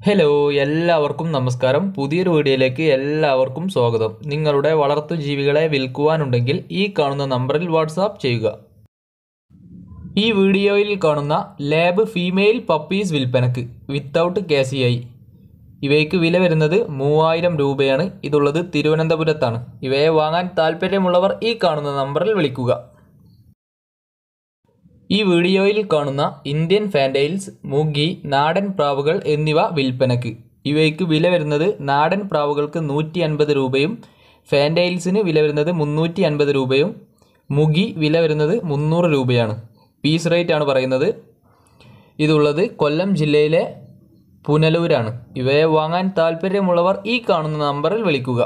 hello എല്ലാവർക്കും നമസ്കാരം പുതിയൊരു വീഡിയോയിലേക്ക് എല്ലാവർക്കും സ്വാഗതം നിങ്ങളുടെ വളർത്തു ജീവികളെ വിൽക്കുവാനുണ്ടെങ്കിൽ ഈ കാണുന്ന നമ്പറിൽ വാട്സാപ്പ് ചെയ്യുക ഈ വീഡിയോയിൽ കാണുന്ന ലാബ് ഫീമെയിൽ പപ്പീസ് വിൽപ്പനക്ക് വിത്തൗട്ട് കെ സി ഐ ഇവയ്ക്ക് വില വരുന്നത് മൂവായിരം രൂപയാണ് ഇതുള്ളത് തിരുവനന്തപുരത്താണ് ഇവയെ വാങ്ങാൻ താല്പര്യമുള്ളവർ ഈ കാണുന്ന നമ്പറിൽ വിളിക്കുക ഈ വീഡിയോയിൽ കാണുന്ന ഇന്ത്യൻ ഫാൻറ്റൈൽസ് മുഗി നാടൻ പ്രാവുകൾ എന്നിവ വിൽപ്പനക്ക് ഇവയ്ക്ക് വില വരുന്നത് നാടൻ പ്രാവുകൾക്ക് നൂറ്റി അൻപത് രൂപയും ഫാൻറ്റൈൽസിന് വില വരുന്നത് മുന്നൂറ്റി അൻപത് രൂപയും മുഗി വില വരുന്നത് മുന്നൂറ് രൂപയാണ് പീസ് റേറ്റ് ആണ് പറയുന്നത് ഇതുള്ളത് കൊല്ലം ജില്ലയിലെ പുനലൂരാണ് ഇവയെ വാങ്ങാൻ താല്പര്യമുള്ളവർ ഈ കാണുന്ന നമ്പറിൽ വിളിക്കുക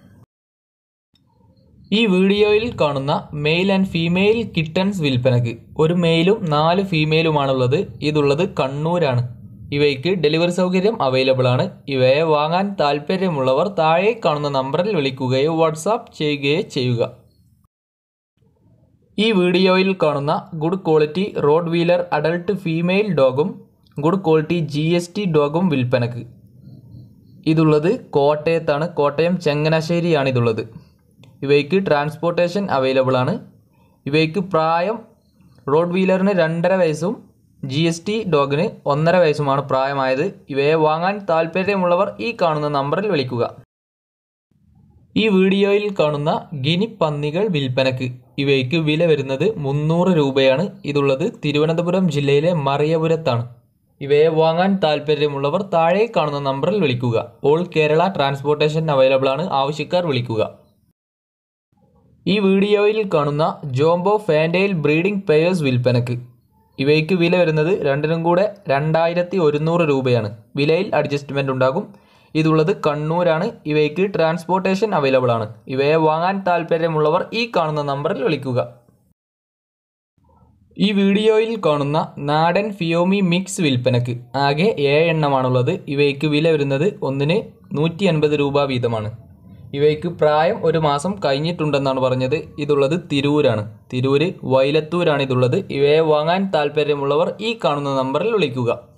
ഈ വീഡിയോയിൽ കാണുന്ന മെയിൽ ആൻഡ് ഫീമെയിൽ കിട്ടൺസ് വിൽപ്പനക്ക് ഒരു മെയിലും നാല് ഫീമെയിലുമാണുള്ളത് ഇതുള്ളത് കണ്ണൂരാണ് ഇവയ്ക്ക് ഡെലിവറി സൗകര്യം അവൈലബിൾ ആണ് ഇവയെ വാങ്ങാൻ താല്പര്യമുള്ളവർ താഴെ കാണുന്ന നമ്പറിൽ വിളിക്കുകയോ വാട്സാപ്പ് ചെയ്യുകയോ ചെയ്യുക ഈ വീഡിയോയിൽ കാണുന്ന good quality rottweiler adult female ഡോഗും good quality G S T ഡോഗും വിൽപ്പനക്ക് ഇതുള്ളത് കോട്ടയത്താണ് കോട്ടയം ചങ്ങനാശ്ശേരിയാണ് ഇതുള്ളത് ഇവയ്ക്ക് ട്രാൻസ്പോർട്ടേഷൻ അവൈലബിൾ ആണ് ഇവയ്ക്ക് പ്രായം റോഡ് വീലറിന് രണ്ടര വയസ്സും ജി എസ് ടി ഡോഗിന് ഒന്നര വയസ്സുമാണ് പ്രായമായത് ഇവയെ വാങ്ങാൻ താല്പര്യമുള്ളവർ ഈ കാണുന്ന നമ്പറിൽ വിളിക്കുക ഈ വീഡിയോയിൽ കാണുന്ന ഗിനിപ്പന്നികൾ വിൽപ്പനക്ക് ഇവയ്ക്ക് വില വരുന്നത് മുന്നൂറ് രൂപയാണ് ഇതുള്ളത് തിരുവനന്തപുരം ജില്ലയിലെ മറിയപുരത്താണ് ഇവയെ വാങ്ങാൻ താല്പര്യമുള്ളവർ താഴെ കാണുന്ന നമ്പറിൽ വിളിക്കുക ഓൾ കേരള ട്രാൻസ്പോർട്ടേഷൻ അവൈലബിൾ ആണ് ആവശ്യക്കാർ വിളിക്കുക ഈ വീഡിയോയിൽ കാണുന്ന ജോംബോ ഫാൻറ്റൈൽ ബ്രീഡിംഗ് പെയേഴ്സ് വിൽപ്പനക്ക് ഇവയ്ക്ക് വില വരുന്നത് രണ്ടിനും കൂടെ രണ്ടായിരത്തി ഒരുന്നൂറ് രൂപയാണ് വിലയിൽ അഡ്ജസ്റ്റ്മെൻ്റ് ഉണ്ടാകും ഇതുള്ളത് കണ്ണൂരാണ് ഇവയ്ക്ക് ട്രാൻസ്പോർട്ടേഷൻ അവൈലബിൾ ആണ് ഇവയെ വാങ്ങാൻ താല്പര്യമുള്ളവർ ഈ കാണുന്ന നമ്പറിൽ വിളിക്കുക ഈ വീഡിയോയിൽ കാണുന്ന നാടൻ ഫിയോമി മിക്സ് വിൽപ്പനക്ക് ആകെ ഏഴ് എണ്ണമാണുള്ളത് ഇവയ്ക്ക് വില വരുന്നത് ഒന്നിന് നൂറ്റി അൻപത് രൂപ വീതമാണ് ഇവയ്ക്ക് പ്രായം ഒരു മാസം കഴിഞ്ഞിട്ടുണ്ടെന്നാണ് പറഞ്ഞത് ഇതുള്ളത് തിരൂരാണ് തിരൂര് വൈലത്തൂരാണ് ഇതുള്ളത് ഇവയെ വാങ്ങാൻ താല്പര്യമുള്ളവർ ഈ കാണുന്ന നമ്പറിൽ വിളിക്കുക